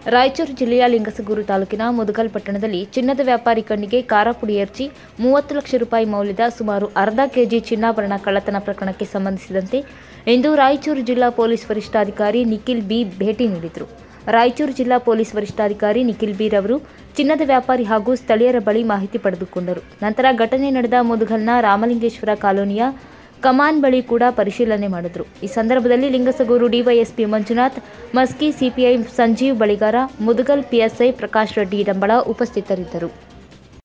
ರಾಯಚೂರು ಜಿಲ್ಲೆಯ ಲಿಂಗಸಗೂರು ತಾಲೂಕಿನ ಮುದಗಲ್ ಪಟ್ಟಣದಲ್ಲಿ ಚಿನ್ನದ ವ್ಯಾಪಾರಿ ಕಣ್ಣಿಗೆ ಕಾರಪುಡಿ ಎರಚಿ ಮೂವತ್ತು ಲಕ್ಷ ರೂಪಾಯಿ ಮೌಲ್ಯದ ಸುಮಾರು ಅರ್ಧ ಕೆಜಿ ಚಿನ್ನಾಭರಣ ಕಳ್ಳತನ ಪ್ರಕರಣಕ್ಕೆ ಸಂಬಂಧಿಸಿದಂತೆ ಇಂದು ರಾಯಚೂರು ಜಿಲ್ಲಾ ಪೊಲೀಸ್ ವರಿಷ್ಠಾಧಿಕಾರಿ ನಿಖಿಲ್ ಬಿ ಭೇಟಿ ನೀಡಿದರು ರಾಯಚೂರು ಜಿಲ್ಲಾ ಪೊಲೀಸ್ ವರಿಷ್ಠಾಧಿಕಾರಿ ನಿಖಿಲ್ ಬಿ ರವರು ಚಿನ್ನದ ವ್ಯಾಪಾರಿ ಹಾಗೂ ಸ್ಥಳೀಯರ ಬಳಿ ಮಾಹಿತಿ ಪಡೆದುಕೊಂಡರು ನಂತರ ಘಟನೆ ನಡೆದ ಮುದಗಲ್ನ ರಾಮಲಿಂಗೇಶ್ವರ ಕಾಲೋನಿಯ ಕಮಾನ್ ಬಳಿ ಕೂಡ ಪರಿಶೀಲನೆ ಮಾಡಿದ್ರು ಈ ಸಂದರ್ಭದಲ್ಲಿ Lingasugur DYSP Manjunath Maski CPI Sanjeev Baligar Mudgal PSI Prakash Reddy Dambal ಉಪಸ್ಥಿತರಿದ್ದರು